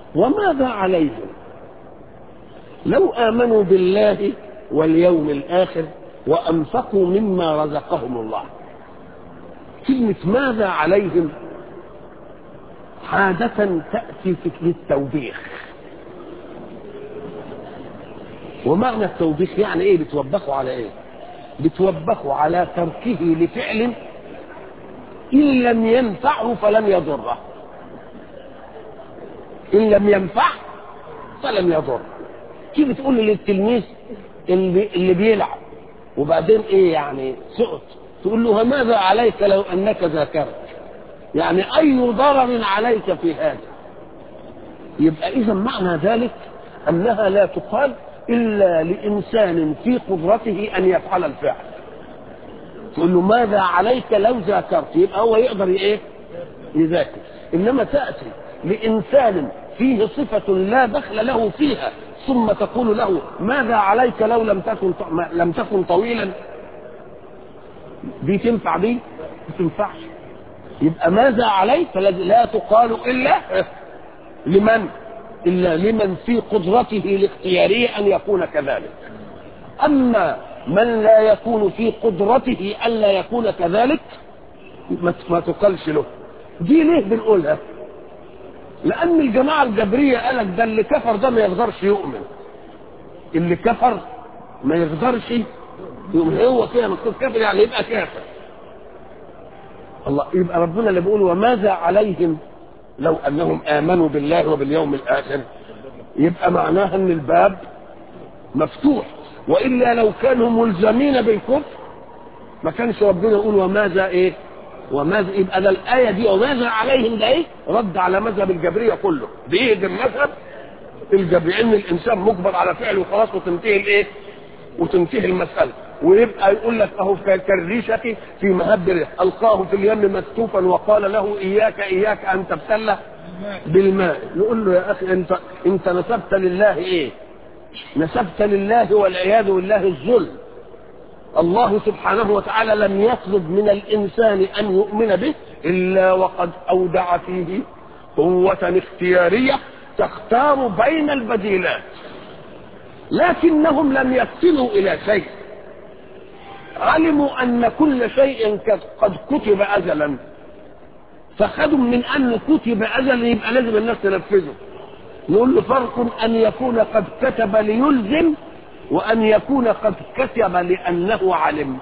وماذا عليهم لو آمنوا بالله واليوم الآخر وأنفقوا مما رزقهم الله كلمة ماذا عليهم عادة تأتي في التوبيخ ومعنى التوبيخ يعني ايه بتوبخوا على ايه بتوبخوا على تركه لفعل ان لم ينفعه فلم يضره ان لم ينفعه فلم يضره تيجي تقول للتلميذ اللي, اللي بيلعب وبعدين ايه يعني سقط تقول له ماذا عليك لو انك ذاكرت يعني اي ضرر عليك في هذا يبقى اذا معنى ذلك انها لا تقال الا لانسان في قدرته ان يفعل الفعل تقول له ماذا عليك لو ذاكرت يبقى هو يقدر ايه يذاكر انما تاتي لانسان فيه صفه لا دخل له فيها ثم تقول له ماذا عليك لو لم تكن لم تكن طويلا دي تنفع دي ما تنفعش يبقى ماذا عليك لا تقال الا لمن الا لمن في قدرته الاختياريه ان يكون كذلك اما من لا يكون في قدرته الا يكون كذلك ما تقالش له دي ليه بنقولها لان الجماعه الجبريه قالك ده اللي كفر ده ما يقدرش يؤمن اللي كفر ما يقدرش يؤمن هو كده مكتوب كافر يعني يبقى كافر الله يبقى ربنا اللي بيقول وماذا عليهم لو انهم امنوا بالله وباليوم الاخر يبقى معناها ان الباب مفتوح والا لو كانوا ملزمين بالكفر ما كانش ربنا يقول وماذا ايه وماذا يبقى ده الايه دي وماذا عليهم ده ايه رد على مذهب الجبريه كله بيهدم مذهب الجبريه ان الانسان مجبر على فعله وخلاص وتنتهي الايه وتنتهي المساله ويبقى يقول لك اهو كالريشه في مهب القاه في اليم مكتوفا وقال له اياك اياك ان تبتله بالماء نقول له يا اخي انت انت نسبت لله ايه؟ نسبت لله والعياذ بالله الذل الله سبحانه وتعالى لم يطلب من الانسان ان يؤمن به الا وقد اودع فيه قوه اختياريه تختار بين البديلات لكنهم لم يصلوا الى شيء علموا ان كل شيء قد كتب ازلا فخدوا من ان كتب ازلا يبقى لازم الناس تنفذه نقول له فرق ان يكون قد كتب ليلزم وان يكون قد كتب لانه علم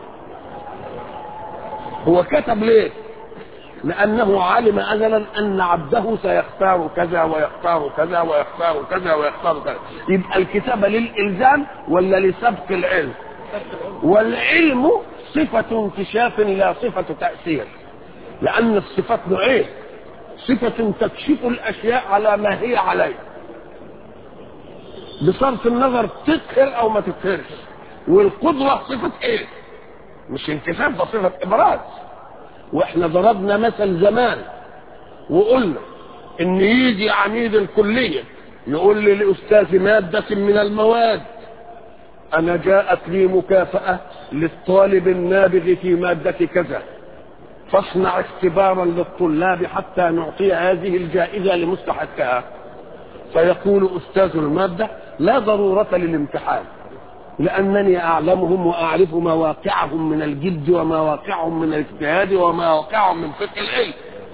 هو كتب ليه لانه علم ازلا ان عبده سيختار كذا ويختار كذا ويختار كذا ويختار كذا يبقى الكتابه للالزام ولا لسبق العلم والعلم صفة انكشاف لا صفة تأثير لأن الصفات نوعين صفة تكشف الأشياء على ما هي عليه بصرف النظر تقهر أو ما تقهرش والقدرة صفة إيه؟ مش انكشاف ده صفة إبراز وإحنا ضربنا مثل زمان وقلنا إن يجي عميد الكلية يقول لي لأستاذ مادة من المواد أنا جاءت لي مكافأة للطالب النابغ في مادة كذا فاصنع اختبارا للطلاب حتى نعطي هذه الجائزة لمستحقها فيقول أستاذ المادة لا ضرورة للامتحان لأنني أعلمهم وأعرف مواقعهم من الجد ومواقعهم من الاجتهاد ومواقعهم من فقه العلم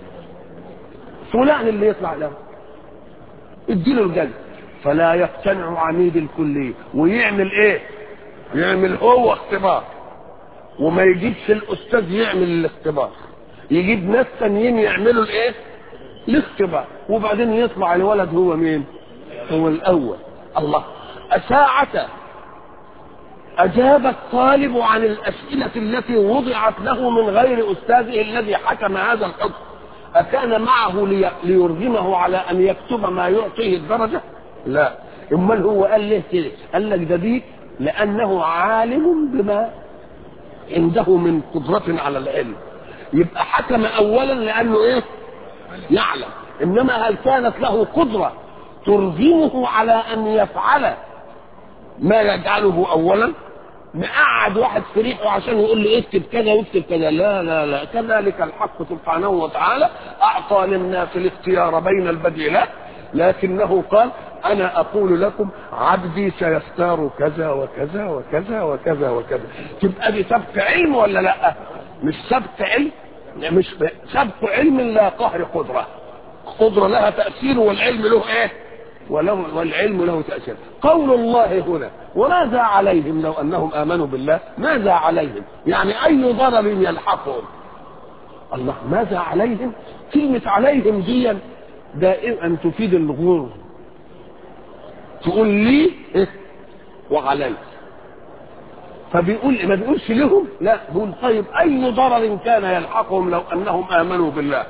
فلان اللي يطلع له اديله الجلد فلا يقتنع عميد الكلية ويعمل ايه يعمل هو اختبار وما يجيبش الاستاذ يعمل الاختبار يجيب ناس تانيين يعملوا الايه الاختبار وبعدين يطلع الولد هو مين هو الاول الله أساعة أجاب الطالب عن الأسئلة التي وضعت له من غير أستاذه الذي حكم هذا الحكم أكان معه لي... ليرغمه على أن يكتب ما يعطيه الدرجة لا امال هو قال ليه كده قال لك ده دي لانه عالم بما عنده من قدرة على العلم يبقى حكم اولا لانه ايه يعلم انما هل كانت له قدرة ترغمه على ان يفعل ما يجعله اولا مقعد واحد في ريحه عشان يقول لي اكتب كذا واكتب كذا لا لا لا كذلك الحق سبحانه وتعالى اعطى للناس الاختيار بين البديلات لكنه قال انا اقول لكم عبدي سيختار كذا وكذا وكذا وكذا وكذا تبقى دي سبق علم ولا لا مش سبق علم مش سبق علم لا قهر قدره قدره لها تاثير والعلم له ايه وله والعلم له تاثير قول الله هنا وماذا عليهم لو انهم امنوا بالله ماذا عليهم يعني اي ضرر يلحقهم الله ماذا عليهم كلمة عليهم دي دائما تفيد الغرور تقول لي إيه؟ وعليك فبيقول ما بيقولش لهم لا بيقول طيب اي ضرر كان يلحقهم لو انهم امنوا بالله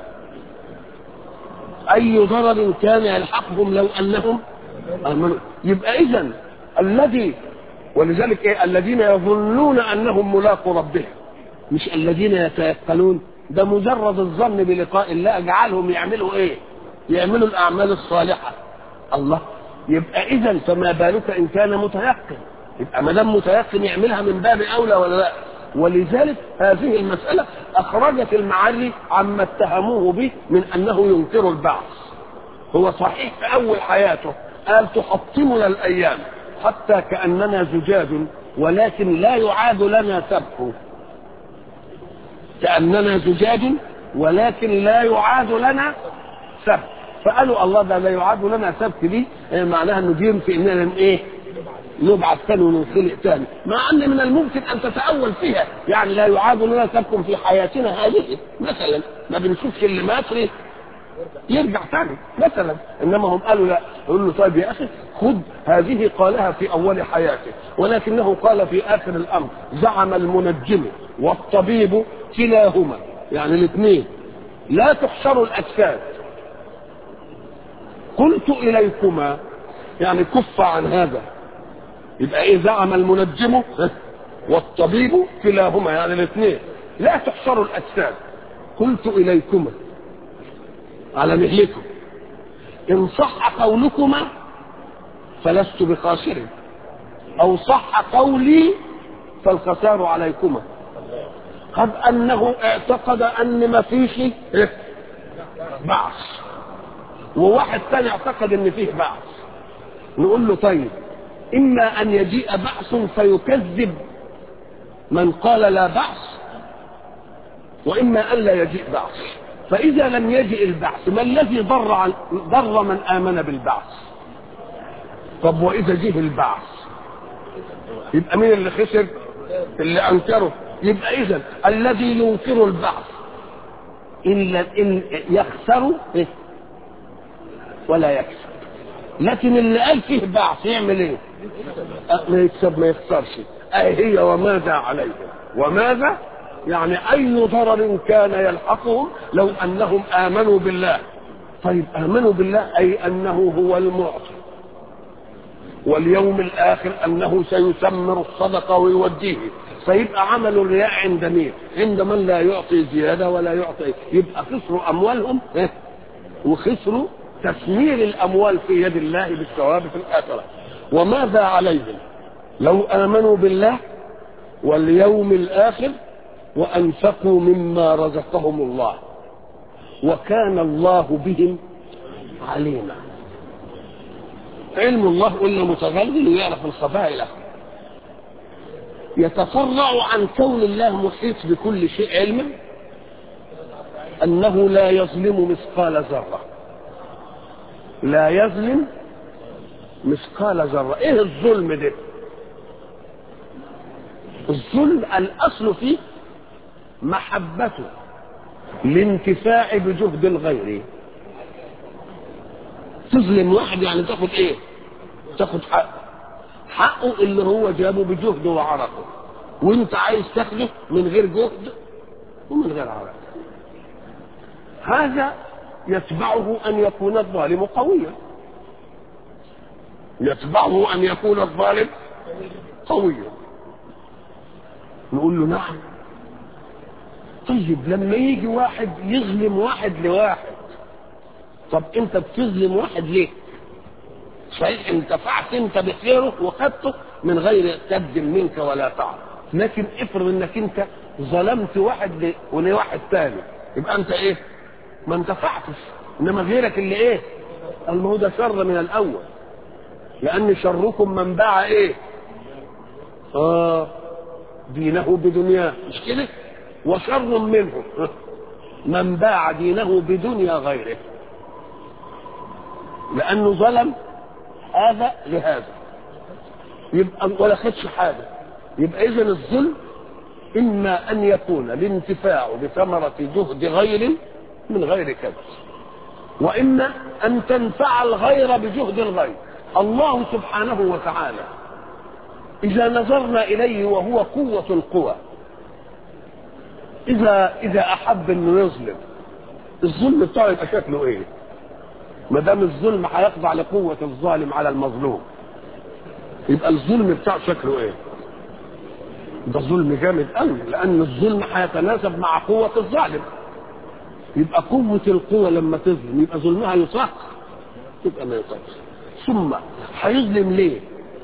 اي ضرر كان يلحقهم لو انهم امنوا يبقى اذا الذي ولذلك ايه الذين يظنون انهم ملاقوا ربهم مش الذين يتيقنون ده مجرد الظن بلقاء الله اجعلهم يعملوا ايه يعملوا الاعمال الصالحه الله يبقى اذا فما بالك ان كان متيقن يبقى ما دام متيقن يعملها من باب اولى ولا لا ولذلك هذه المسألة أخرجت المعري عما اتهموه به من أنه ينكر البعث هو صحيح في أول حياته قال تحطمنا الأيام حتى كأننا زجاج ولكن لا يعاد لنا سبك كأننا زجاج ولكن لا يعاد لنا سبك فقالوا الله ده لا يعاد لنا سبك دي معناها انه دي في اننا ايه نبعث ثاني وننخلق ثاني مع ان من الممكن ان تتاول فيها يعني لا يعاد لنا سبك في حياتنا هذه مثلا ما بنشوفش اللي مات يرجع ثاني مثلا انما هم قالوا لا يقول له طيب يا اخي خذ هذه قالها في اول حياته ولكنه قال في اخر الامر زعم المنجم والطبيب كلاهما يعني الاثنين لا تحشر الاجساد قلت اليكما يعني كف عن هذا يبقى ايه زعم المنجم والطبيب كلاهما يعني الاثنين لا تحشر الاجساد قلت اليكما على مهلكم ان صح قولكما فلست بخاسر او صح قولي فالخسار عليكما قد انه اعتقد ان ما فيش بعث وواحد ثاني اعتقد ان فيه بعث نقول له طيب اما ان يجيء بعث فيكذب من قال لا بعث واما ان لا يجيء بعث فاذا لم يجئ البعث ما الذي ضر عن ضر من امن بالبعث طب واذا جه البعث يبقى مين اللي خسر اللي انكره يبقى اذا الذي ينكر البعث الا ان يخسر ولا يكسب لكن اللي قال فيه بعث يعمل ايه ما يكسب ما يخسرش اي هي وماذا عليهم وماذا يعني اي ضرر كان يلحقهم لو انهم امنوا بالله طيب امنوا بالله اي انه هو المعطي واليوم الاخر انه سيثمر الصدقه ويوديه فيبقى عمل الرياء عند مين؟ عند من لا يعطي زياده ولا يعطي يبقى خسروا اموالهم وخسروا تثمير الاموال في يد الله بالثواب في الاخره وماذا عليهم لو امنوا بالله واليوم الاخر وانفقوا مما رزقهم الله وكان الله بهم عليما علم الله قلنا متغلل ويعرف الخفاء يتفرع عن كون الله محيط بكل شيء علما انه لا يظلم مثقال ذره لا يظلم مثقال ذره ايه الظلم ده الظلم الاصل فيه محبته الانتفاع بجهد الغير تظلم واحد يعني تاخد ايه تاخد حقه حقه اللي هو جابه بجهده وعرقه وانت عايز تاخده من غير جهد ومن غير عرق هذا يتبعه ان يكون الظالم قويا يتبعه ان يكون الظالم قويا نقول له نعم طيب لما يجي واحد يظلم واحد لواحد طب انت بتظلم واحد ليه صحيح انتفعت انت بخيره وخدته من غير كد منك ولا تعب لكن افرض انك انت ظلمت واحد ولواحد تاني يبقى انت ايه ما انتفعتش انما غيرك اللي ايه قال ما هو ده شر من الاول لان شركم من باع ايه اه دينه بدنياه مش كده وشر منه من باع دينه بدنيا غيره لانه ظلم هذا لهذا يبقى ولا خدش حاجه يبقى اذا الظلم اما ان يكون الانتفاع بثمره جهد غير من غير كذب واما ان تنفع الغير بجهد الغير الله سبحانه وتعالى اذا نظرنا اليه وهو قوه القوى اذا اذا احب انه يظلم الظلم بتاعه يبقى شكله ايه ما دام الظلم هيخضع لقوه الظالم على المظلوم يبقى الظلم بتاعه شكله ايه ده ظلم جامد قوي لان الظلم هيتناسب مع قوه الظالم يبقى قوه القوه لما تظلم يبقى ظلمها يصح يبقى ما يصحش ثم هيظلم ليه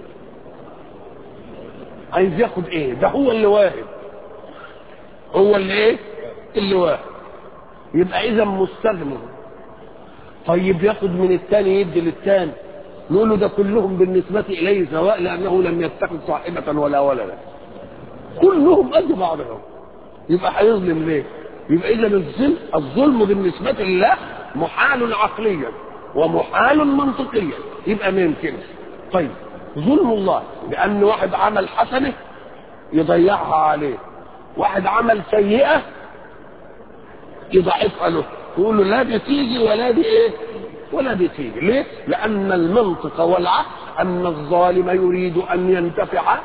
عايز ياخد ايه ده هو اللي واهب هو اللي ايه اللي واهب يبقى اذا مستغني طيب ياخد من الثاني يدي للثاني نقول له ده كلهم بالنسبة إليه سواء لأنه لم يتخذ صاحبة ولا ولدا كلهم قد بعضهم يبقى هيظلم ليه؟ يبقى إذا الظلم الظلم بالنسبة لله محال عقليا ومحال منطقيا يبقى ما يمكنش طيب ظلم الله لأن واحد عمل حسنة يضيعها عليه واحد عمل سيئة يضعفها له يقول له لا دي تيجي ولا دي ايه ولا دي تيجي ليه لان المنطق والعقل ان الظالم يريد ان ينتفع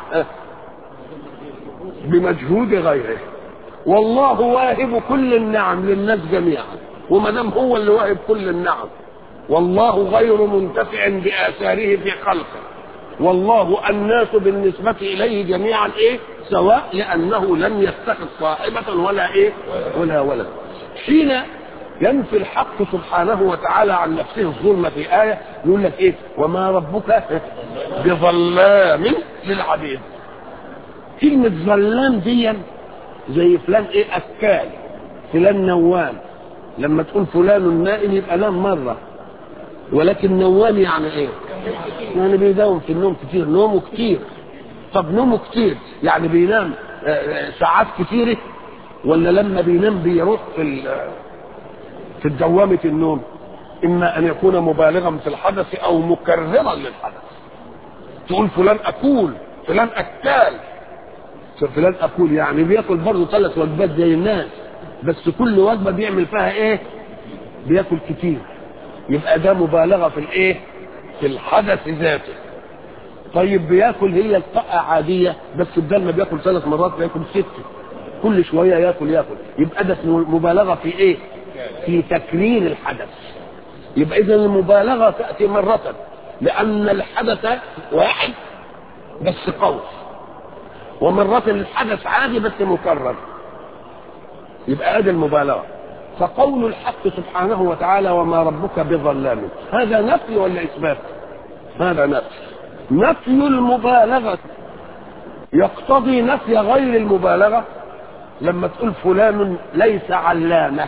بمجهود غيره والله واهب كل النعم للناس جميعا وما دام هو اللي واهب كل النعم والله غير منتفع باثاره في خلقه والله الناس بالنسبة إليه جميعا إيه سواء لأنه لم يتخذ صاحبة ولا إيه ولا ولد حين ينفي الحق سبحانه وتعالى عن نفسه الظلم في آية يقول لك إيه وما ربك بظلام للعبيد كلمة ظلام دي زي فلان إيه أكال فلان نوام لما تقول فلان نائم يبقى نام مرة ولكن نوام يعني إيه؟ يعني بيداوم في النوم كتير نومه كتير طب نومه كتير يعني بينام ساعات كتيرة ولا لما بينام بيروح في في دوامة النوم إما أن يكون مبالغا في الحدث أو مكررا للحدث تقول فلان أكول فلان أكال فلان أكول يعني بياكل برضه ثلاث وجبات زي الناس بس كل وجبة بيعمل فيها إيه؟ بياكل كتير يبقى ده مبالغة في الإيه؟ في الحدث ذاته طيب بياكل هي الطاقة عادية بس بدل ما بياكل ثلاث مرات بياكل ست كل شوية ياكل ياكل يبقى ده مبالغة في ايه في تكرير الحدث يبقى اذا المبالغة تأتي مرة لأن الحدث واحد بس قوي ومرة الحدث عادي بس مكرر يبقى هذه المبالغة فقول الحق سبحانه وتعالى وما ربك بظلام هذا نفي ولا اثبات هذا نفي نفي المبالغه يقتضي نفي غير المبالغه لما تقول فلان ليس علامه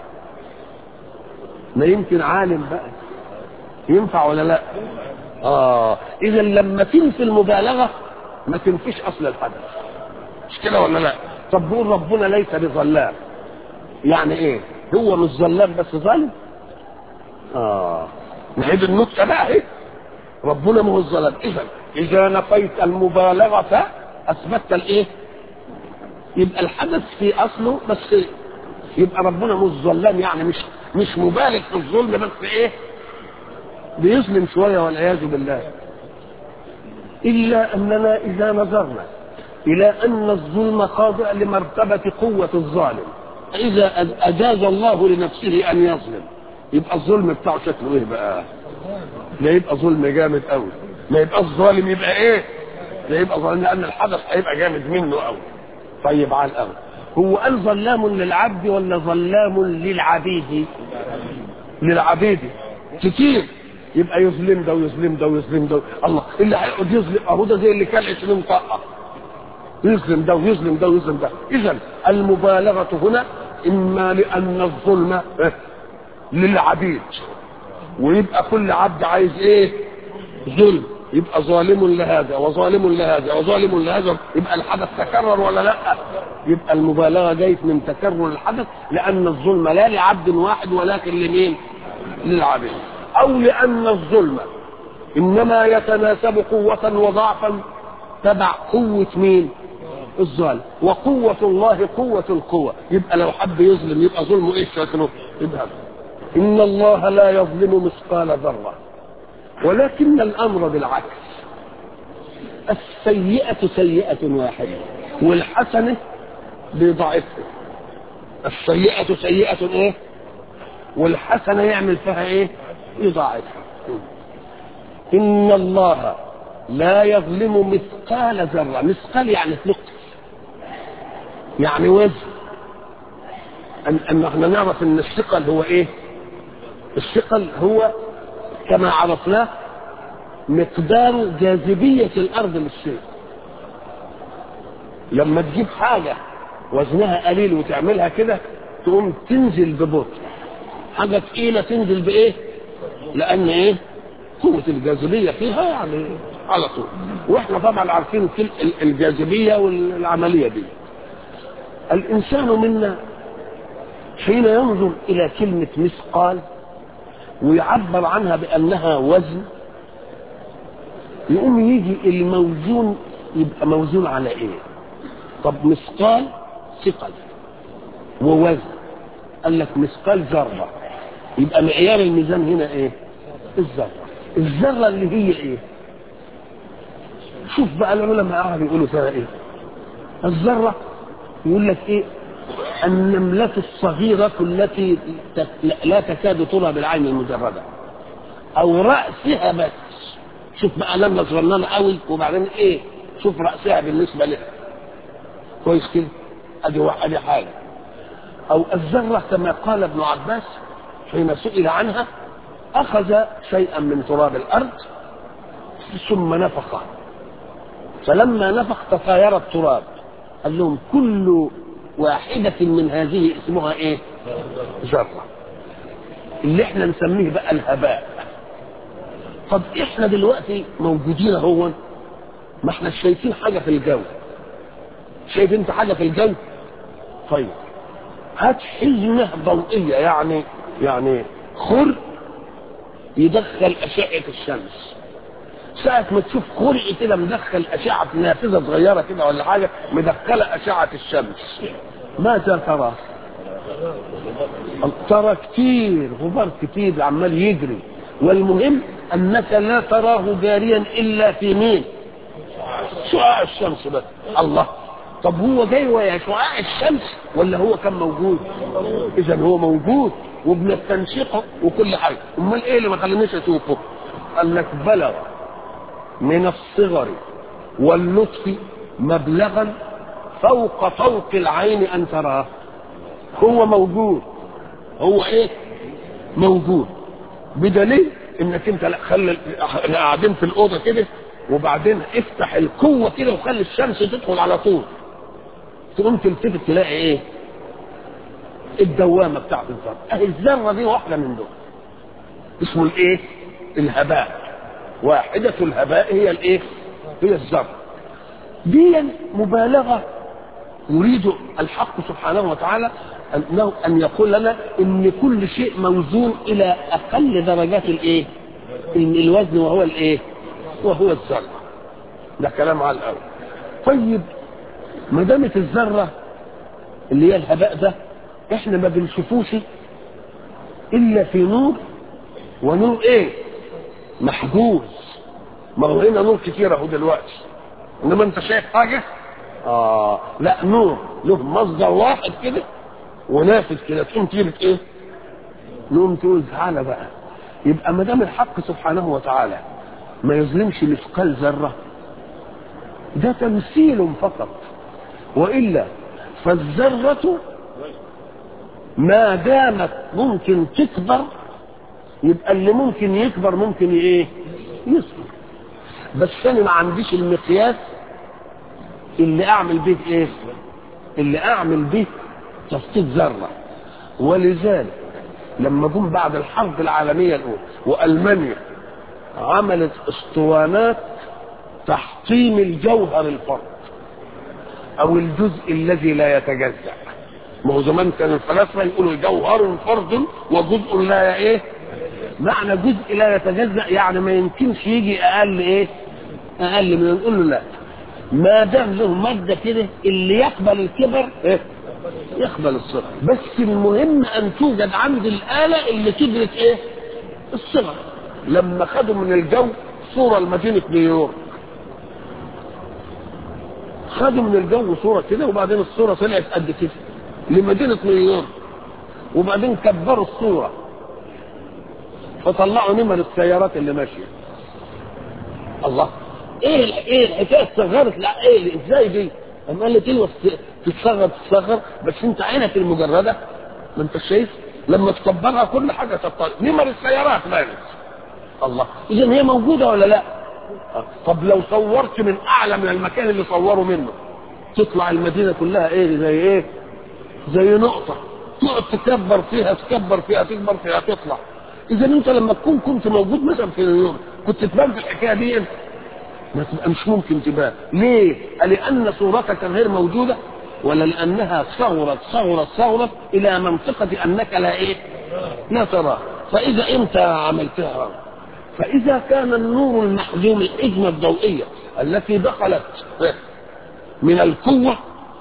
ما يمكن عالم بقى ينفع ولا لا اه اذا لما تنفي المبالغه ما تنفيش اصل الحدث مش كده ولا لا طب بقول ربنا ليس بظلام يعني ايه هو مش ظلام بس ظالم اه نعيد النكته بقى ايه ربنا ما هو الظلام اذا اذا نفيت المبالغه اثبتت الايه يبقى الحدث في اصله بس إيه؟ يبقى ربنا مش ظلام يعني مش مش مبالغ في الظلم بس ايه بيظلم شويه والعياذ بالله الا اننا اذا نظرنا الى ان الظلم خاضع لمرتبه قوه الظالم إذا أجاز الله لنفسه أن يظلم يبقى الظلم بتاعه شكله إيه بقى؟ لا يبقى ظلم جامد قوي ما يبقى الظالم يبقى إيه؟ لا يبقى ظالم لأن الحدث هيبقى جامد منه قوي طيب على الأول هو قال ظلام للعبد ولا ظلام للعبيد؟ للعبيد كتير يبقى يظلم ده ويظلم ده ويظلم ده الله اللي هيقعد يظلم اهو ده زي اللي كان 20 طاقه يظلم ده ويظلم ده ويظلم ده اذا المبالغه هنا اما لان الظلم للعبيد ويبقى كل عبد عايز ايه ظلم يبقى ظالم لهذا وظالم لهذا وظالم لهذا يبقى الحدث تكرر ولا لا يبقى المبالغه جايه من تكرر الحدث لان الظلم لا لعبد واحد ولكن لمين للعبيد او لان الظلم انما يتناسب قوه وضعفا تبع قوه مين الظالم وقوة الله قوة القوة يبقى لو حب يظلم يبقى ظلمه ايه شكله يبقى إن الله لا يظلم مثقال ذرة ولكن الأمر بالعكس السيئة سيئة واحدة والحسنة بضعفها السيئة سيئة ايه والحسنة يعمل فيها ايه يضاعفها إن الله لا يظلم مثقال ذرة مثقال يعني نقص يعني وزن أن, أن احنا نعرف ان الثقل هو ايه الثقل هو كما عرفناه مقدار جاذبية الأرض للشيء لما تجيب حاجة وزنها قليل وتعملها كده تقوم تنزل ببطء حاجة تقيلة تنزل بإيه؟ لأن إيه؟ قوة الجاذبية فيها يعني على طول وإحنا طبعا عارفين كل الجاذبية والعملية دي الإنسان منا حين ينظر إلى كلمة مثقال ويعبر عنها بأنها وزن يقوم يجي الموزون يبقى موزون على ايه طب مثقال ثقل ووزن قال لك مثقال ذرة يبقى معيار الميزان هنا ايه الذرة الذرة اللي هي ايه شوف بقى العلماء قاعدوا يقولوا فيها ايه الذرة يقول لك ايه النملة الصغيرة التي لا تكاد ترى بالعين المجردة او رأسها بس شوف بقى نملة صغننة قوي وبعدين ايه شوف رأسها بالنسبة لها كويس كده ادي ادي حاجة او الذرة كما قال ابن عباس حين سئل عنها اخذ شيئا من تراب الارض ثم نفخه فلما نفخ تطاير التراب قال لهم كل واحدة من هذه اسمها ايه ذرة اللي احنا نسميه بقى الهباء طب احنا دلوقتي موجودين اهو ما احنا شايفين حاجة في الجو شايف انت حاجة في الجو طيب هات حزمة ضوئية يعني يعني خرق يدخل أشعة الشمس ساعة ما تشوف خرق كده مدخل أشعة نافذة صغيرة كده ولا حاجة مدخلة أشعة الشمس ماذا ترى؟ ترى كتير غبار كتير عمال يجري والمهم أنك لا تراه جاريا إلا في مين؟ شعاع الشمس بس الله طب هو جاي ويا شعاع الشمس ولا هو كان موجود؟ إذا هو موجود وبنستنشقه وكل حاجة أمال إيه اللي ما خلينيش أشوفه؟ قال لك بلغ من الصغر واللطف مبلغا فوق فوق العين ان تراه هو موجود هو ايه موجود بدليل انك انت لا خلي احنا قاعدين في الاوضه كده وبعدين افتح القوه كده وخلي الشمس تدخل على طول تقوم تلتفت تلاقي ايه الدوامه بتاعت الذره اهي الذره دي واحده من دول اسمه الايه الهباء واحدة الهباء هي الايه؟ هي الذرة. دي مبالغة يريد الحق سبحانه وتعالى انه ان يقول لنا ان كل شيء موزون الى اقل درجات الايه؟ ان الوزن وهو الايه؟ وهو الذرة. ده كلام على الاول. طيب ما دامت الذرة اللي هي الهباء ده احنا ما بنشوفوش الا في نور ونور ايه؟ محجوز ما هو هنا نور كتير اهو دلوقتي انما انت شايف حاجه اه لا نور له مصدر واحد كده ونافذ كده تقوم تجيب ايه نقوم تقول تعالى بقى يبقى ما دام الحق سبحانه وتعالى ما يظلمش مثقال ذره ده تمثيل فقط والا فالذره ما دامت ممكن تكبر يبقى اللي ممكن يكبر ممكن ايه يصغر بس انا ما عنديش المقياس اللي اعمل به ايه اللي اعمل به تفصيل ذره ولذلك لما جم بعد الحرب العالميه الاولى والمانيا عملت اسطوانات تحطيم الجوهر الفرد او الجزء الذي لا يتجزا ما هو زمان كان الفلاسفه يقولوا جوهر فرد وجزء لا ايه معنى جزء لا يتجزا يعني ما يمكنش يجي اقل ايه اقل من نقول له لا ما دام له ماده كده اللي يقبل الكبر إيه؟ يقبل الصغر بس المهم ان توجد عند الاله اللي تدرك ايه الصغر لما خدوا من الجو صوره لمدينه نيويورك خدوا من الجو صوره كده وبعدين الصوره طلعت قد كده لمدينه نيويورك وبعدين كبروا الصوره فطلعوا نمر السيارات اللي ماشيه الله ايه ايه الحكايه صغرت لا ايه ازاي دي؟ اما قال لك ايوه تتصغر تتصغر بس انت عينك المجرده ما انت شايف لما تكبرها كل حاجه تطلع نمر السيارات بانت الله اذا هي موجوده ولا لا؟ طب لو صورت من اعلى من المكان اللي صوروا منه تطلع المدينه كلها ايه زي ايه؟ زي نقطه تقعد تكبر فيها تكبر فيها تكبر فيها تطلع اذا انت لما تكون كنت موجود مثلا في نيويورك كنت تبان في الحكايه دي ما تبقى مش ممكن تبان ليه؟ لان صورتك غير موجوده ولا لانها صغرت صغرت صغرت الى منطقه انك لا ايه؟ لا تراه فاذا انت عملتها فاذا كان النور المحجوم الحجمه الضوئيه التي دخلت من القوه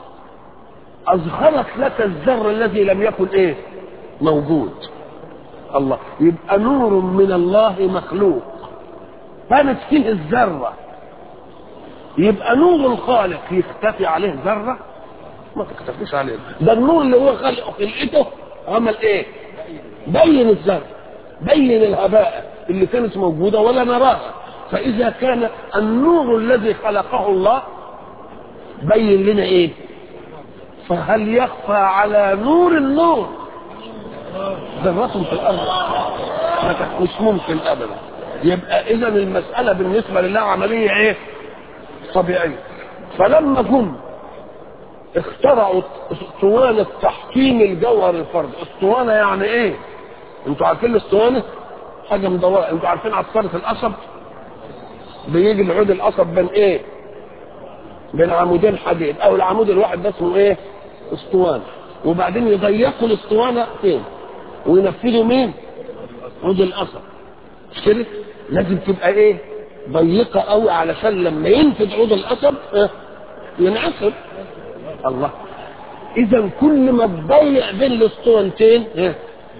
اظهرت لك الذر الذي لم يكن ايه؟ موجود الله يبقى نور من الله مخلوق كانت فيه الذره يبقى نور الخالق يختفي عليه ذره ما تختفيش عليه ده النور اللي هو خلقه خلقته عمل ايه بين الذره بين الهباء اللي كانت موجوده ولا نراها فاذا كان النور الذي خلقه الله بين لنا ايه فهل يخفى على نور النور ذرة في الارض مش ممكن ابدا يبقى اذا المساله بالنسبه لله عمليه ايه طبيعيه فلما جم اخترعوا اسطوانه تحكيم الجوهر الفرد اسطوانه يعني ايه انتوا عارفين الاسطوانه حاجه مدوره انتوا عارفين عصاره القصب بيجي العود القصب بين ايه بين عمودين حديد او العمود الواحد ده اسمه ايه اسطوانه وبعدين يضيقوا الاسطوانه فين وينفذوا مين عود القصب مش كده لازم تبقى ايه ضيقه قوي علشان لما ينفذ عود القصب اه ينعصر الله اذا كل ما تضيق بين الاسطوانتين اه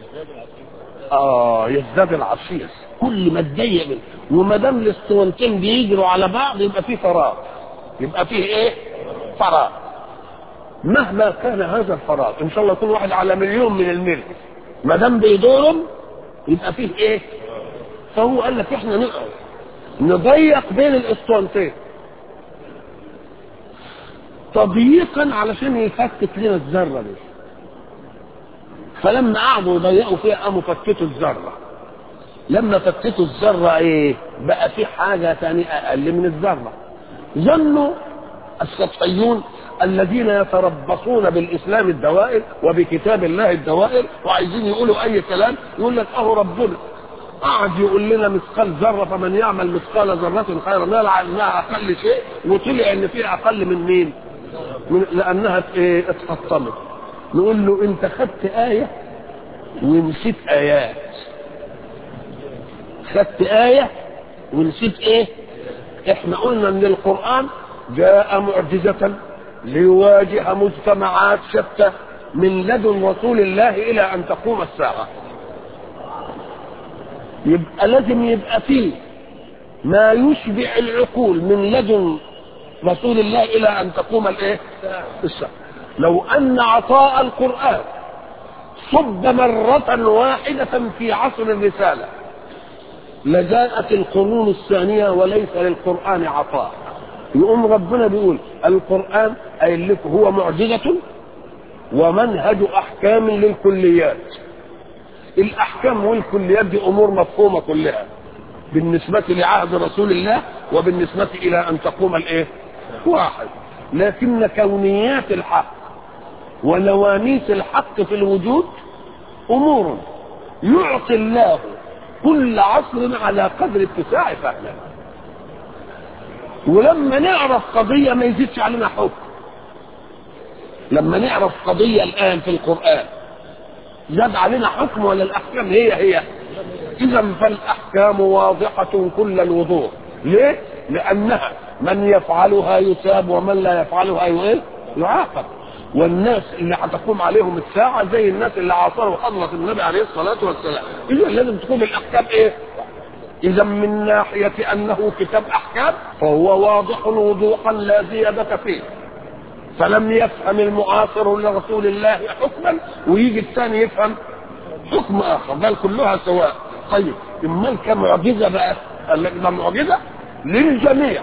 اه يزداد العصير كل ما تضيق بين وما دام الاسطوانتين بيجروا على بعض يبقى في فراغ يبقى فيه ايه فراغ مهما كان هذا الفراغ ان شاء الله يكون واحد على مليون من الملك ما دام بيدورهم يبقى فيه ايه فهو قال لك احنا نقعد نضيق بين الاسطوانتين تضييقا علشان يفكك لنا الذره دي فلما قعدوا يضيقوا فيها قاموا فكتوا الذره لما فكتوا الذره ايه بقى في حاجه ثانيه اقل من الذره ظنوا السطحيون الذين يتربصون بالاسلام الدوائر وبكتاب الله الدوائر وعايزين يقولوا اي كلام يقول لك اهو ربنا قعد يقول لنا مثقال ذره فمن يعمل مثقال ذره خيرا لا انها اقل شيء وطلع ان فيها اقل من مين؟ من لانها ايه اتحطمت نقول له انت خدت ايه ونسيت ايات خدت ايه ونسيت ايه؟ احنا قلنا ان القران جاء معجزه ليواجه مجتمعات شتى من لدن رسول الله الى ان تقوم الساعه يبقى لازم يبقى فيه ما يشبع العقول من لدن رسول الله الى ان تقوم الايه الساعه لو ان عطاء القران صب مرة واحدة في عصر الرسالة لجاءت القرون الثانية وليس للقرآن عطاء يقوم ربنا بيقول القرآن قايل لكم هو معجزة ومنهج أحكام للكليات الأحكام والكليات دي أمور مفهومة كلها بالنسبة لعهد رسول الله وبالنسبة إلى أن تقوم الإيه؟ واحد لكن كونيات الحق ونواميس الحق في الوجود أمور يعطي الله كل عصر على قدر اتساع فهمه ولما نعرف قضية ما يزيدش علينا حكم لما نعرف قضية الآن في القرآن زاد علينا حكم ولا الأحكام هي هي إذا فالأحكام واضحة كل الوضوح ليه؟ لأنها من يفعلها يثاب ومن لا يفعلها إيه؟ يعاقب والناس اللي هتقوم عليهم الساعة زي الناس اللي عاصروا حضرة النبي عليه الصلاة والسلام إذا لازم تكون الأحكام إيه؟ إذا من ناحية أنه كتاب أحكام فهو واضح وضوحا لا زيادة فيه فلم يفهم المعاصر لرسول الله حكما ويجي الثاني يفهم حكم آخر بل كلها سواء طيب امال كمعجزة بقى قال لك ده معجزة للجميع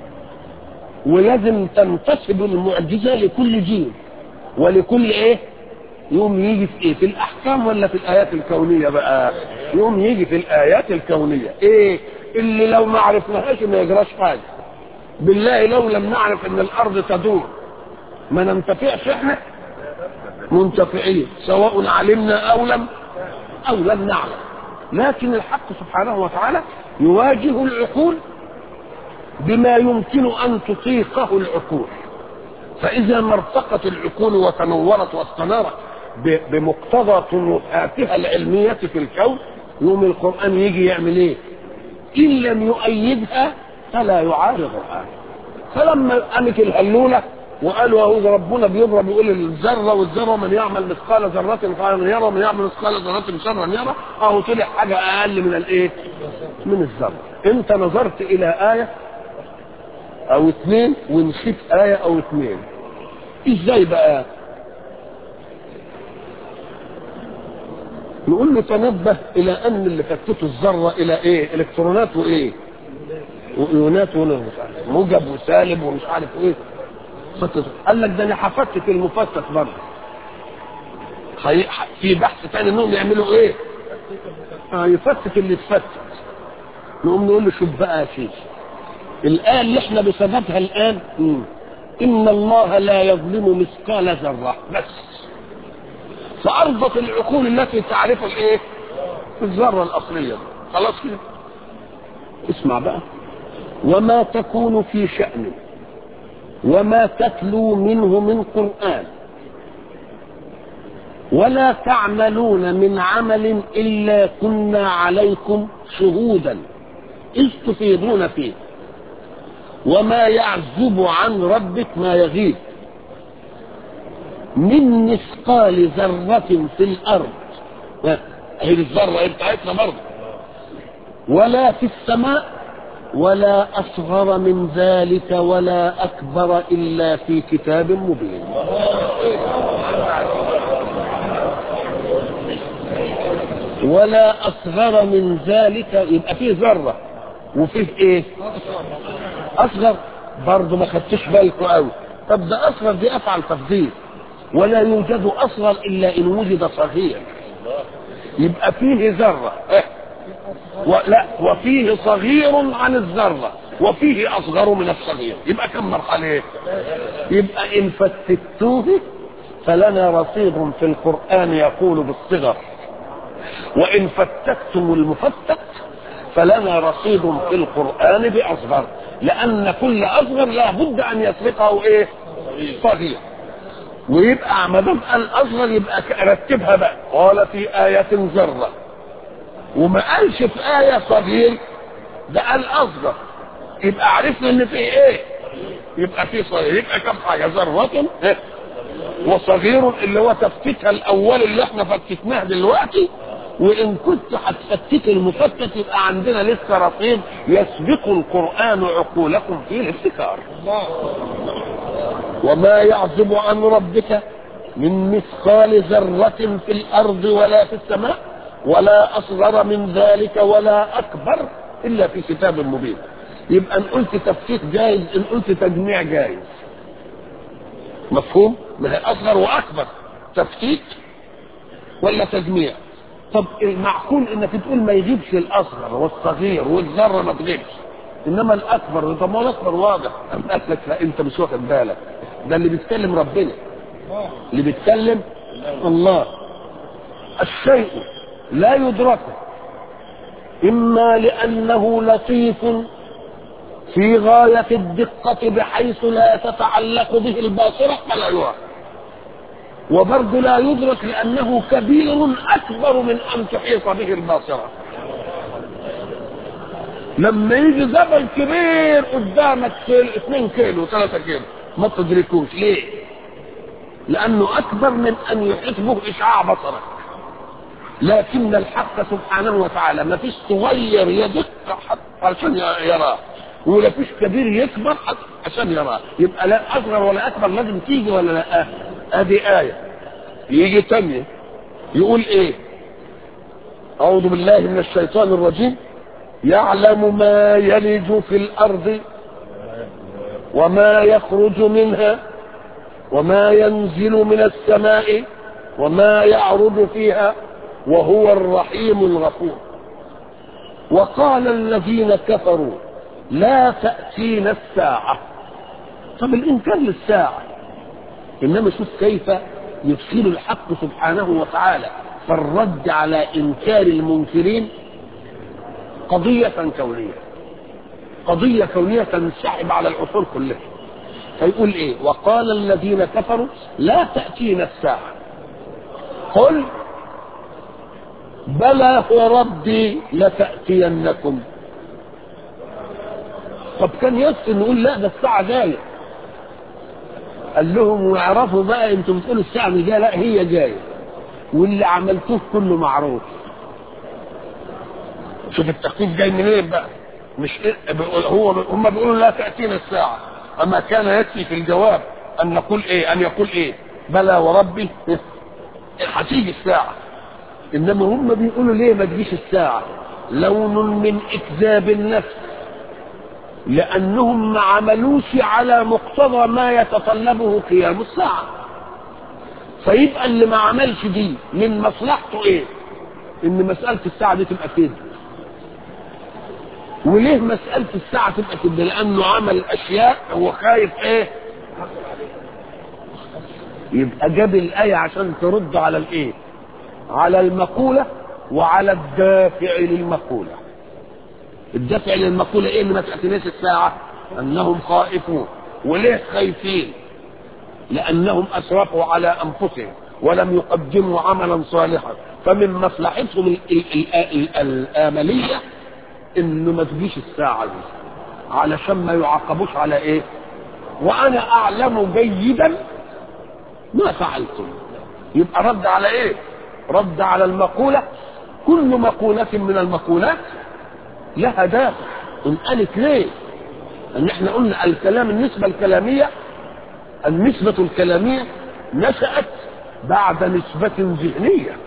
ولازم تنتسب المعجزة لكل جيل ولكل ايه يوم يجي في ايه في الاحكام ولا في الايات الكونية بقى يوم يجي في الايات الكونية ايه اللي لو ما عرفناهاش ما يجراش حاجة بالله لو لم نعرف ان الارض تدور ما ننتفعش احنا منتفعين سواء علمنا او لم او لم نعلم لكن الحق سبحانه وتعالى يواجه العقول بما يمكن ان تطيقه العقول فاذا ما ارتقت العقول وتنورت واستنارت بمقتضى طموحاتها العلميه في الكون يوم القران يجي يعمل ايه ان لم يؤيدها فلا يعارضها فلما قامت الهلوله وقالوا اهو ربنا بيضرب يقول الذره والذره من يعمل مثقال ذره خيرا يرى ومن يعمل مثقال ذره شرا يرى اهو طلع حاجه اقل من الايه؟ من الذره انت نظرت الى ايه او اثنين ونسيت ايه او اثنين ازاي بقى؟ نقول له تنبه الى ان اللي فتته الذره الى ايه؟ الكترونات وايه؟ وايونات موجب وسالب ومش عارف ايه قال لك ده انا هفتت المفتت برضه في بحث تاني انهم يعملوا ايه؟ اه يفتت اللي اتفتت نقوم نقول له شوف بقى يا سيدي الآية اللي احنا بصددها الآن مم. إن الله لا يظلم مثقال ذرة بس فأرضت العقول التي تعرف الإيه؟ الذرة الأصلية خلاص كده اسمع بقى وما تكون في شأن وما تتلو منه من قرآن ولا تعملون من عمل إلا كنا عليكم شهودا إذ تفيضون فيه وما يعزب عن ربك ما يغيب من مثقال ذرة في الأرض هي الذرة بتاعتنا برضه ولا في السماء ولا أصغر من ذلك ولا أكبر إلا في كتاب مبين ولا أصغر من ذلك يبقى فيه ذرة وفيه إيه أصغر برضه ما خدتش بالكم قوي طب ده أصغر دي أفعل تفضيل ولا يوجد أصغر إلا إن وجد صغير يبقى فيه ذرة إيه؟ ولا وفيه صغير عن الذرة وفيه أصغر من الصغير يبقى كم مرحلة يبقى إن فتتوه فلنا رصيد في القرآن يقول بالصغر وإن فتتم المفتت فلنا رصيد في القرآن بأصغر لأن كل أصغر لا بد أن يسبقه إيه صغير ويبقى ما دام قال أصغر يبقى رتبها بقى قال في آية ذرة وما قالش في آية صغير ده قال أصغر يبقى عرفنا إن في إيه؟ يبقى في صغير يبقى كم حاجة ذرة إيه؟ وصغير اللي هو تفتيتها الأول اللي إحنا فتتناه دلوقتي وإن كنت هتفتت المفتت يبقى عندنا لسه رصيد يسبق القرآن عقولكم فيه الابتكار وما يعزب عن ربك من مثقال ذرة في الأرض ولا في السماء ولا أصغر من ذلك ولا أكبر إلا في كتاب مبين يبقى إن قلت تفتيت جايز إن قلت تجميع جايز مفهوم؟ ما هي أصغر وأكبر تفتيت ولا تجميع طب المعقول انك تقول ما يجيبش الاصغر والصغير والذره ما تجيبش انما الاكبر طب ما هو الاكبر واضح قال لك لا انت مش واخد بالك ده اللي بيتكلم ربنا اللي بيتكلم الله الشيء لا يدرك إما لأنه لطيف في غاية الدقة بحيث لا تتعلق به الباصرة فلا يرى وبرضه لا يدرك لأنه كبير أكبر من أن تحيط به الباصرة لما يجي جبل كبير قدامك 2 كيلو 3 كيلو ما تدركوش ليه؟ لأنه أكبر من أن يحيط به إشعاع بصرك لكن الحق سبحانه وتعالى ما فيش صغير يدق حتى عشان يراه ولا فيش كبير يكبر حتى عشان يراه يبقى لا أصغر ولا أكبر لازم تيجي ولا لا هذه آية يجي تانية يقول إيه أعوذ بالله من الشيطان الرجيم يعلم ما يلج في الأرض وما يخرج منها وما ينزل من السماء وما يعرض فيها وهو الرحيم الغفور وقال الذين كفروا لا تأتينا الساعة طب الإنكار للساعة إنما شوف كيف يفصل الحق سبحانه وتعالى فالرد على إنكار المنكرين قضية كونية قضية كونية تنسحب على العصور كلها فيقول ايه وقال الذين كفروا لا تأتينا الساعة قل بلى وربي لتأتينكم طب كان يكفي نقول لا ده الساعة جاية قال لهم واعرفوا بقى انتم بتقولوا الساعة مش جاية لا هي جاية واللي عملتوه كله معروف شوف التخفيف جاي منين بقى مش إيه هو هم بيقولوا لا تأتينا الساعة أما كان يكفي في الجواب أن نقول إيه أن يقول إيه بلى وربي هتيجي الساعة إنما هم بيقولوا ليه ما تجيش الساعة لون من إكذاب النفس لأنهم ما عملوش على مقتضى ما يتطلبه قيام الساعة فيبقى اللي ما عملش دي من مصلحته إيه إن مسألة الساعة دي تبقى كده وليه مسألة الساعة تبقى كده لأنه عمل أشياء هو خايف إيه يبقى جاب الآية عشان ترد على الإيه على المقولة وعلى الدافع للمقولة الدافع للمقولة إيه اللي ما تأتيناش الساعة أنهم خائفون وليه خايفين لأنهم أسرفوا على أنفسهم ولم يقدموا عملا صالحا فمن مصلحتهم الآملية انه ما تجيش الساعة دي علشان ما يعاقبوش على ايه وانا اعلم جيدا ما فعلتم يبقى رد على ايه رد على المقولة كل مقولة من المقولات لها دافع ان قالت ليه ان احنا قلنا الكلام النسبة الكلامية النسبة الكلامية نشأت بعد نسبة ذهنية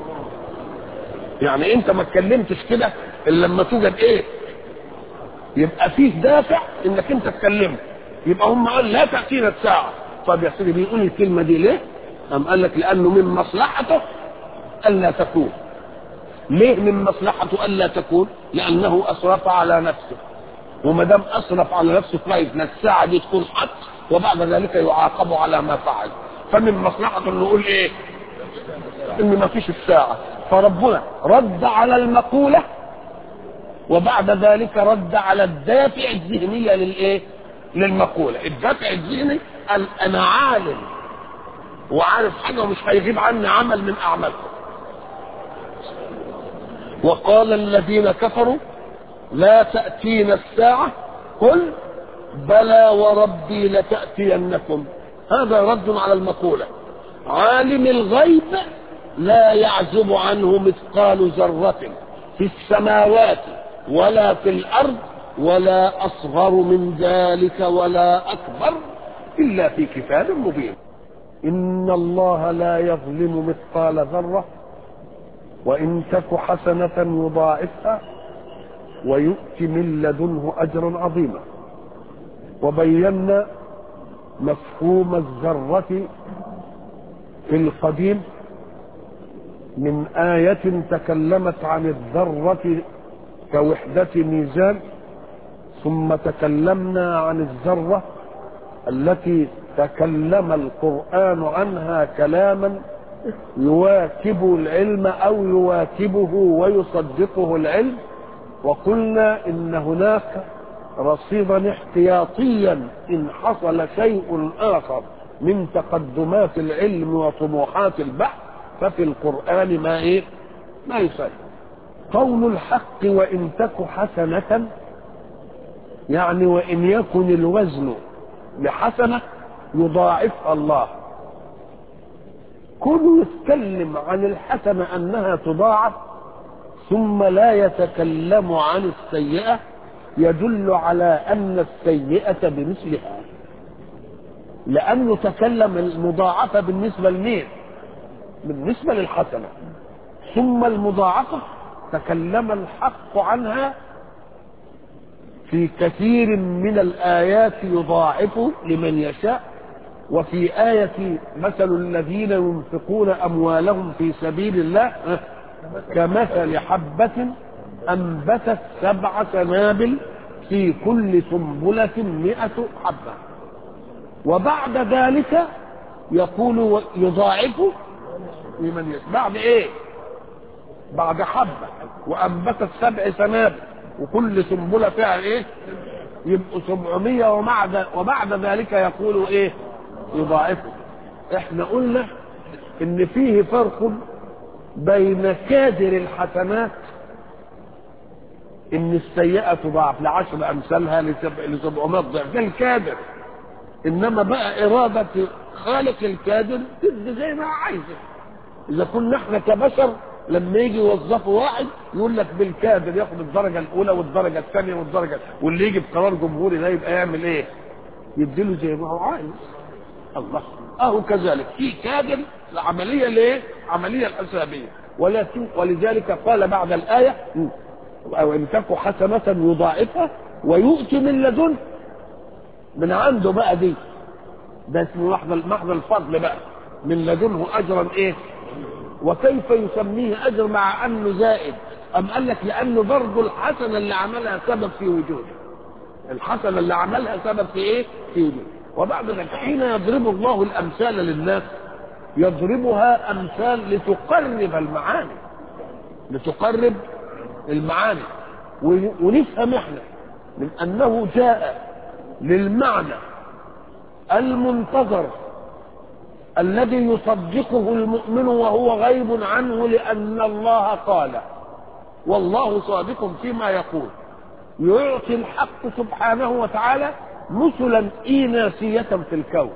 يعني انت ما اتكلمتش كده الا لما توجد ايه يبقى فيه دافع انك انت تكلمه يبقى هم قال لا تأتينا الساعة طب يا سيدي بيقول الكلمة دي ليه أم قال لك لأنه من مصلحته ألا تكون ليه من مصلحته ألا تكون لأنه أسرف على نفسه وما دام أسرف على نفسه كويس الساعة دي تكون حق وبعد ذلك يعاقب على ما فعل فمن مصلحته انه يقول ايه ان ما فيش الساعة فربنا رد على المقولة وبعد ذلك رد على الدافع الذهنية للايه للمقولة الدافع الذهني قال انا عالم وعارف حاجة ومش هيغيب عني عمل من اعمالكم وقال الذين كفروا لا تأتينا الساعة قل بلى وربي لتأتينكم هذا رد على المقولة عالم الغيب لا يعزب عنه مثقال ذرة في السماوات ولا في الأرض ولا أصغر من ذلك ولا أكبر إلا في كتاب مبين إن الله لا يظلم مثقال ذرة وإن تك حسنة يضاعفها ويؤتي من لدنه أجرا عظيما وبينا مفهوم الذرة في القديم من آية تكلمت عن الذرة كوحدة ميزان ثم تكلمنا عن الذرة التي تكلم القرآن عنها كلاما يواكب العلم او يواكبه ويصدقه العلم وقلنا ان هناك رصيدا احتياطيا ان حصل شيء اخر من تقدمات العلم وطموحات البحث ففي القران ما ايه ما يسال قول الحق وان تك حسنه يعني وان يكن الوزن لحسنه يضاعفها الله كل يتكلم عن الحسنه انها تضاعف ثم لا يتكلم عن السيئه يدل على ان السيئه بمثلها لانه تكلم المضاعفه بالنسبه لمين بالنسبه للحسنه ثم المضاعفه تكلم الحق عنها في كثير من الآيات يضاعف لمن يشاء وفي آية مثل الذين ينفقون أموالهم في سبيل الله كمثل حبة أنبتت سبع سنابل في كل سنبلة مئة حبة وبعد ذلك يقول يضاعف لمن يشاء بعد ايه بعد حبة وأنبتت سبع سنابل وكل سنبلة فيها ايه يبقوا سبعمية وبعد وبعد ذلك يقول ايه يضاعفه احنا قلنا ان فيه فرق بين كادر الحسنات ان السيئة تضاعف لعشر امثالها لسبعمائة ضعف ده الكادر انما بقى ارادة خالق الكادر تدي زي ما عايزه اذا كنا احنا كبشر لما يجي يوظفوا واحد يقول لك بالكادر ياخد الدرجه الاولى والدرجه الثانيه والدرجه واللي يجي بقرار جمهوري ده يبقى يعمل ايه؟ يديله زي ما هو عايز الله اهو كذلك في كادر العمليه ليه؟ عمليه الحسابيه ولكن ولذلك قال بعد الايه او ان تك حسنه يضاعفها ويؤتي من لدنه من عنده بقى دي ده اسمه محض محض الفضل بقى من لدنه اجرا ايه؟ وكيف يسميه اجر مع انه زائد ام قال لك لانه برضه الحسنه اللي عملها سبب في وجوده الحسنه اللي عملها سبب في ايه في وجوده وبعد ذلك حين يضرب الله الامثال للناس يضربها امثال لتقرب المعاني لتقرب المعاني ونفهم احنا من انه جاء للمعنى المنتظر الذي يصدقه المؤمن وهو غيب عنه لأن الله قال والله صادق فيما يقول يعطي الحق سبحانه وتعالى مثلا إيناسية في الكون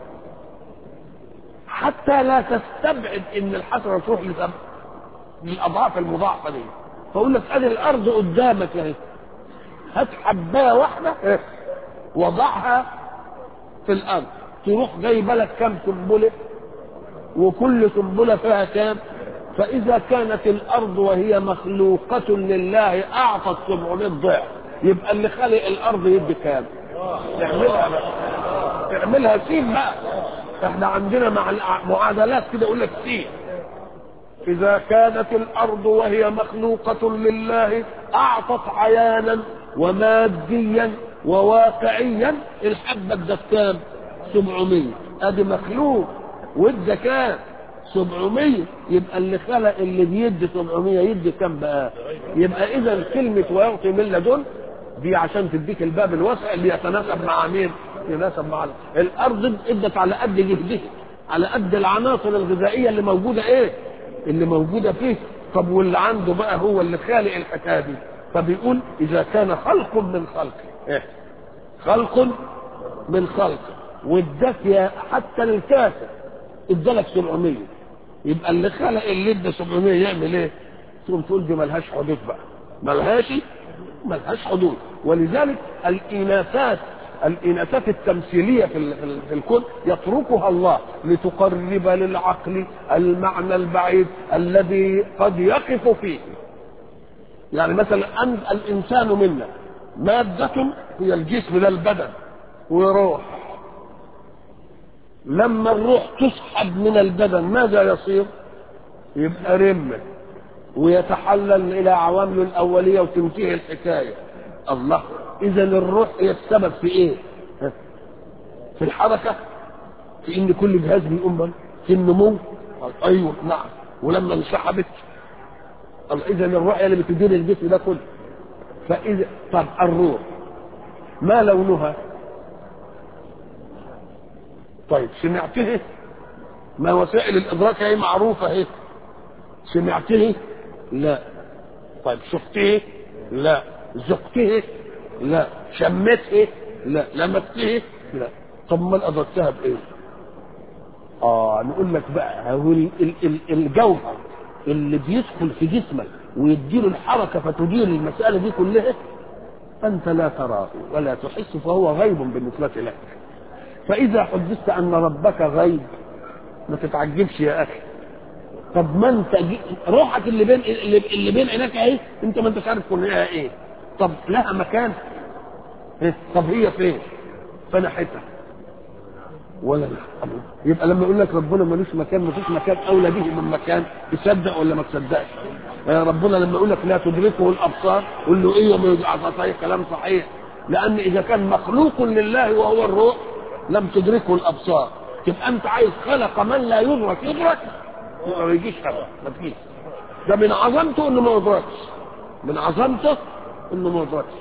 حتى لا تستبعد ان الحسنه تروح للاضعاف المضاعفه دي فاقول لك ادي الارض قدامك اهي هات حبايه واحده وضعها في الارض تروح جايبه لك كام سنبله وكل سنبلة فيها كام فإذا كانت الأرض وهي مخلوقة لله أعطت 700 ضعف يبقى اللي خلق الأرض يدي كام اعملها بقى اعملها سين بقى احنا عندنا مع المعادلات كده يقول لك سين إذا كانت الأرض وهي مخلوقة لله أعطت عيانا وماديا وواقعيا الحبة ده كام 700 ادي مخلوق وادى كام 700 يبقى اللي خلق اللي بيدي 700 يدي كام بقى يبقى اذا كلمه ويعطي من لدن دي عشان تديك الباب الواسع اللي يتناسب مع مين يتناسب مع الارض ادت على قد جهدها على قد العناصر الغذائيه اللي موجوده ايه اللي موجوده فيه طب واللي عنده بقى هو اللي خالق الحكايه دي فبيقول اذا كان خلق من خلق إيه؟ خلق من خلق واداك حتى للكافر ادالك 700 يبقى اللي خلق اللي ادى 700 يعمل ايه؟ تقوم تقول دي ملهاش حدود بقى ملهاش ملهاش حدود ولذلك الاناثات الاناثات التمثيليه في, في الكون يتركها الله لتقرب للعقل المعنى البعيد الذي قد يقف فيه يعني مثلا أن الانسان منا ماده هي الجسم ده البدن وروح لما الروح تسحب من البدن ماذا يصير يبقى رمة ويتحلل الى عوامله الاوليه وتنتهي الحكايه الله اذا الروح هي السبب في ايه في الحركه في ان كل جهاز بيقوم في النمو قال ايوه نعم ولما انسحبت قال اذا الرؤيه اللي بتدير الجسم ده كله فاذا طب الروح ما لونها طيب سمعته ما وسائل الادراك هي معروفه اهي سمعته لا طيب شفته لا ذقته لا شمته لا لمسته لا طب ما ادركتها بايه اه نقول لك بقى هو ال- ال- ال- الجوهر اللي بيدخل في جسمك ويديله الحركه فتدير المساله دي كلها انت لا تراه ولا تحس فهو غيب بالنسبه لك فاذا حدثت ان ربك غيب ما تتعجبش يا اخي طب ما انت جي... روحك اللي بين اللي, اللي بين عينيك اهي انت ما انتش عارف كلها ايه طب لها مكان إيه؟ طب هي فين فنحتها ولا لا يبقى لما يقول لك ربنا ملوش مكان مفيش مكان اولى به من مكان تصدق ولا ما تصدقش يا ربنا لما يقول لك لا تدركه الابصار قول له ايه ما صحيح كلام صحيح لان اذا كان مخلوق لله وهو الروح لم تدركه الابصار تبقى انت عايز خلق من لا يدرك يدرك يبقى ما يجيش ابدا ما تجيش ده من عظمته انه ما يدركش من عظمته انه ما يدركش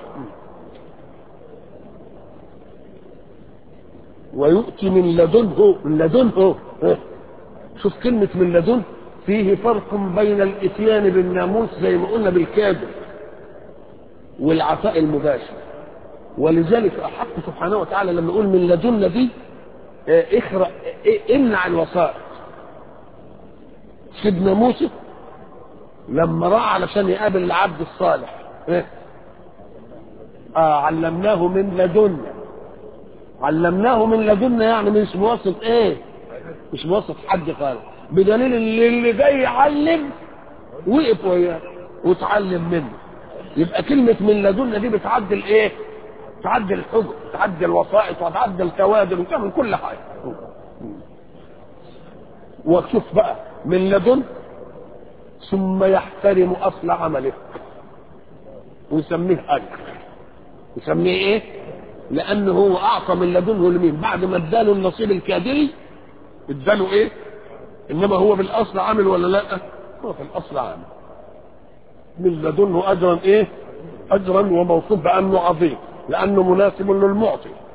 ويؤتي من لدنه من لدنه ها. شوف كلمة من لدنه فيه فرق بين الاتيان بالناموس زي ما قلنا بالكادر والعطاء المباشر ولذلك الحق سبحانه وتعالى لما يقول من لدنا دي اه، اخرق اه، امنع الوسائط سيدنا موسى لما راح علشان يقابل العبد الصالح اه، آه علمناه من لدنا علمناه من لدنا يعني مش بواسطة ايه مش بواسطة حد خالص بدليل اللي, اللي جاي يعلم وقف وياه وتعلم منه يبقى كلمة من لدنا دي بتعدل ايه تعدل الحجج تعدل الوسائط وتعدل الكوادر وتعمل كل حاجة وشوف بقى من لدن ثم يحترم اصل عمله ويسميه اجر يسميه ايه لانه هو اعطى من لدنه لمين بعد ما اداله النصيب الكادري اداله ايه انما هو في الاصل عامل ولا لا هو في الاصل عامل من لدنه اجرا ايه اجرا وموصوف بانه عظيم لانه مناسب للمعطي